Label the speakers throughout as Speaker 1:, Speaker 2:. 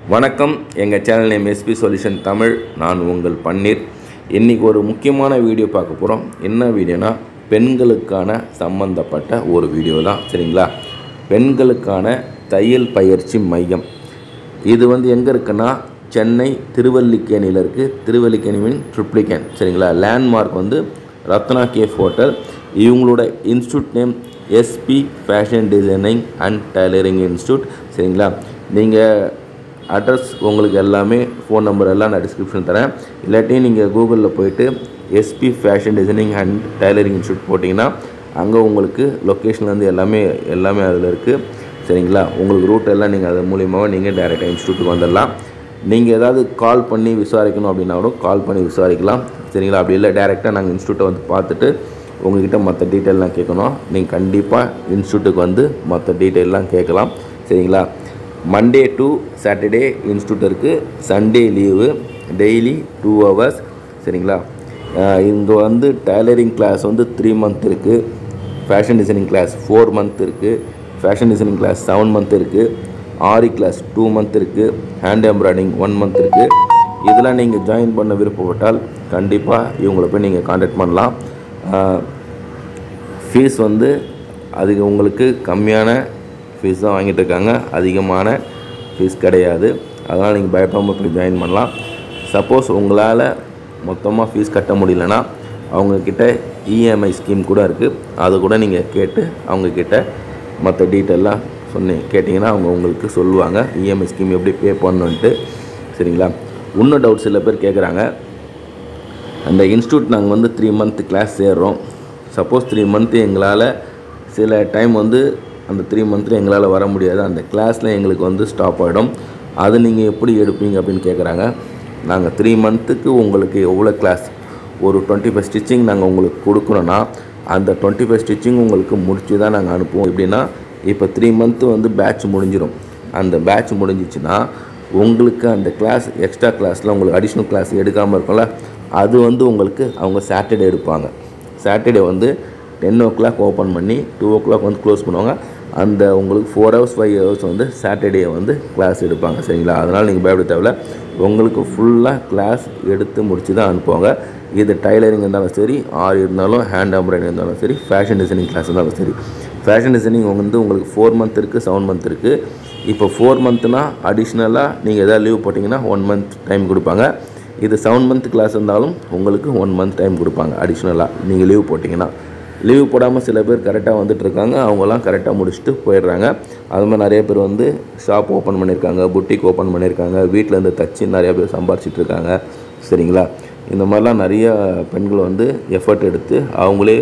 Speaker 1: வணக்கம் எங்கள் channel name SP solution Tamil நான் உங்கள் பன்னீர் இன்றைக்கி ஒரு முக்கியமான வீடியோ பார்க்க போகிறோம் என்ன வீடியோனா பெண்களுக்கான சம்மந்தப்பட்ட ஒரு வீடியோ தான் சரிங்களா பெண்களுக்கான தையல் பயிற்சி மையம் இது வந்து எங்கே இருக்குன்னா சென்னை திருவல்லிக்கேணியில் இருக்குது திருவல்லிக்கேணி மீன் ட்ரிப்ளிகேன் சரிங்களா லேண்ட்மார்க் வந்து ரத்னா கேஃப் ஹோட்டல் இவங்களோட institute name SP fashion designing and tailoring institute சரிங்களா நீங்கள் அட்ரஸ் உங்களுக்கு எல்லாமே ஃபோன் நம்பர் எல்லாம் நான் டிஸ்கிரிப்ஷன் தரேன் இல்லாட்டி நீங்கள் கூகுளில் போயிட்டு SP fashion designing and tailoring institute போட்டிங்கன்னா அங்கே உங்களுக்கு லொக்கேஷன்லேருந்து எல்லாமே எல்லாமே அதில் இருக்குது சரிங்களா உங்களுக்கு ரூட் எல்லாம் நீங்கள் அது மூலியமாக நீங்கள் டேரெக்டாக இன்ஸ்டியூட்டுக்கு வந்துடலாம் நீங்கள் ஏதாவது கால் பண்ணி விசாரிக்கணும் அப்படின்னா கூட கால் பண்ணி விசாரிக்கலாம் சரிங்களா அப்படி இல்லை டேரெக்டாக நாங்கள் இன்ஸ்டியூட்டை வந்து பார்த்துட்டு உங்ககிட்ட மற்ற டீட்டெயிலாம் கேட்கணும் நீங்கள் கண்டிப்பாக இன்ஸ்டியூட்டுக்கு வந்து மற்ற டீட்டெயிலாம் கேட்கலாம் சரிங்களா மண்டே டு சாட்டர்டே இன்ஸ்டியூட் இருக்குது Sunday leave daily two hours சரிங்களா இங்கே வந்து டைலரிங் கிளாஸ் வந்து த்ரீ மந்த் இருக்குது fashion designing class four month இருக்குது fashion designing class seven month இருக்குது ஆரி கிளாஸ் டூ மந்த் இருக்குது ஹேண்ட் எம்ப்ராய்டிங் ஒன் மந்த் இருக்குது இதெல்லாம் நீங்கள் ஜாயின் பண்ண விருப்பப்பட்டால் கண்டிப்பாக இவங்களை போய் நீங்கள் காண்டாக்ட் பண்ணலாம் ஃபீஸ் வந்து அதுக்கு உங்களுக்கு கம்மியான ஃபீஸ் தான் வாங்கிட்டு இருக்காங்க அதிகமான ஃபீஸ் கிடையாது அதனால் நீங்கள் பயப்படாமல் போய் ஜாயின் பண்ணலாம் சப்போஸ் உங்களால் மொத்தமாக ஃபீஸ் கட்ட முடியலன்னா அவங்கக்கிட்ட இஎம்ஐ ஸ்கீம் கூட இருக்குது அது கூட நீங்கள் கேட்டு அவங்கக்கிட்ட மற்ற டீட்டெயிலாம் சொன்னி கேட்டிங்கன்னா அவங்க உங்களுக்கு சொல்லுவாங்க இஎம்ஐ ஸ்கீம் எப்படி பே பண்ணணுன்ட்டு சரிங்களா இன்னும் டவுட் சில பேர் கேட்குறாங்க அந்த இன்ஸ்டியூட் நாங்கள் வந்து த்ரீ மந்த் கிளாஸ் சேர்றோம் சப்போஸ் த்ரீ மந்த்து எங்களால் சில டைம் வந்து அந்த த்ரீ மந்த்தில் எங்களால் வர முடியாது அந்த கிளாஸில் எங்களுக்கு வந்து ஸ்டாப் ஆகிடும் அது நீங்கள் எப்படி எடுப்பீங்க அப்படின்னு கேட்குறாங்க நாங்கள் த்ரீ மந்த்துக்கு உங்களுக்கு எவ்வளோ கிளாஸ் ஒரு டுவெண்ட்டி ஃபைவ் ஸ்டிச்சிங் நாங்கள் உங்களுக்கு கொடுக்குறோன்னா அந்த டுவெண்ட்டி ஃபைவ் ஸ்டிச்சிங் உங்களுக்கு முடிச்சு தான் நாங்கள் அனுப்புவோம் எப்படின்னா இப்போ த்ரீ மந்த்து வந்து பேட்ச் முடிஞ்சிடும் அந்த பேட்ச் முடிஞ்சிச்சுன்னா உங்களுக்கு அந்த கிளாஸ் எக்ஸ்ட்ரா கிளாஸில் உங்களுக்கு அடிஷ்னல் கிளாஸ் எடுக்காமல் இருக்கும்ல அது வந்து உங்களுக்கு அவங்க சாட்டர்டே எடுப்பாங்க சாட்டர்டே வந்து டென் ஓ கிளாக் ஓப்பன் பண்ணி டூ ஓ கிளாக் வந்து க்ளோஸ் பண்ணுவாங்க அந்த உங்களுக்கு ஃபோர் ஹவர்ஸ் ஃபைவ் ஹவர்ஸ் வந்து சாட்டர்டே வந்து கிளாஸ் எடுப்பாங்க சரிங்களா அதனால் நீங்கள் பயப்பட தேவையில்ல உங்களுக்கு ஃபுல்லாக கிளாஸ் எடுத்து முடித்து தான் அனுப்புவாங்க இது டைலரிங் இருந்தாலும் சரி ஆர் இருந்தாலும் ஹேண்ட் எம்ப்ராய்டரி இருந்தாலும் சரி ஃபேஷன் டிசைனிங் கிளாஸ் இருந்தாலும் சரி ஃபேஷன் டிசைனிங் வந்து உங்களுக்கு ஃபோர் மந்த் இருக்குது செவன் மந்த் இருக்குது இப்போ ஃபோர் மந்த்னா அடிஷ்னலாக நீங்கள் எதாவது லீவ் போட்டிங்கன்னா ஒன் மந்த் டைம் கொடுப்பாங்க இது செவன் மந்த் கிளாஸ் இருந்தாலும் உங்களுக்கு ஒன் மந்த் டைம் கொடுப்பாங்க அடிஷ்னலாக நீங்கள் லீவ் போட்டிங்கன்னா லீவ் போடாமல் சில பேர் கரெக்டாக வந்துட்டுருக்காங்க அவங்களாம் கரெக்டாக முடிச்சுட்டு போயிடுறாங்க அது மாதிரி நிறைய பேர் வந்து ஷாப் ஓப்பன் பண்ணியிருக்காங்க புட்டிக் ஓப்பன் பண்ணியிருக்காங்க வீட்டிலேருந்து தச்சு நிறைய பேர் சம்பாரிச்சிட்டு இருக்காங்க சரிங்களா இந்த மாதிரிலாம் நிறைய பெண்கள் வந்து எஃபர்ட் எடுத்து அவங்களே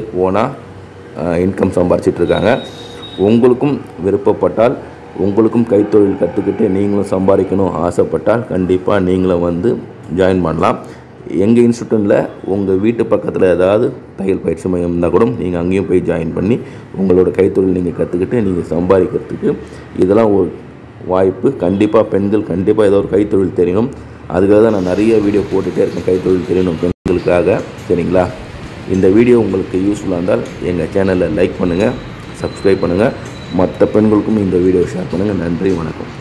Speaker 1: ஓனாக இன்கம் சம்பாரிச்சிட்டு இருக்காங்க உங்களுக்கும் விருப்பப்பட்டால் உங்களுக்கும் கைத்தொழில் கற்றுக்கிட்டு நீங்களும் சம்பாதிக்கணும் ஆசைப்பட்டால் கண்டிப்பாக நீங்களும் வந்து ஜாயின் பண்ணலாம் எங்கள் இன்ஸ்டியூட்டில் உங்கள் வீட்டு பக்கத்தில் ஏதாவது தையல் பயிற்சி மையம் இருந்தால் கூட நீங்கள் அங்கேயும் போய் ஜாயின் பண்ணி உங்களோட கைத்தொழில் நீங்கள் கற்றுக்கிட்டு நீங்கள் சம்பாதிக்கிறதுக்கு இதெல்லாம் ஒரு வாய்ப்பு கண்டிப்பாக பெண்கள் கண்டிப்பாக ஏதோ ஒரு கைத்தொழில் தெரியணும் அதுக்காக தான் நான் நிறைய வீடியோ போட்டுகிட்டே இருக்கேன் கைத்தொழில் தெரியணும் பெண்களுக்காக சரிங்களா இந்த வீடியோ உங்களுக்கு யூஸ்ஃபுல்லாக இருந்தால் எங்கள் சேனலை லைக் பண்ணுங்கள் சப்ஸ்கிரைப் பண்ணுங்கள் மற்ற பெண்களுக்கும் இந்த வீடியோ ஷேர் பண்ணுங்கள் நன்றி வணக்கம்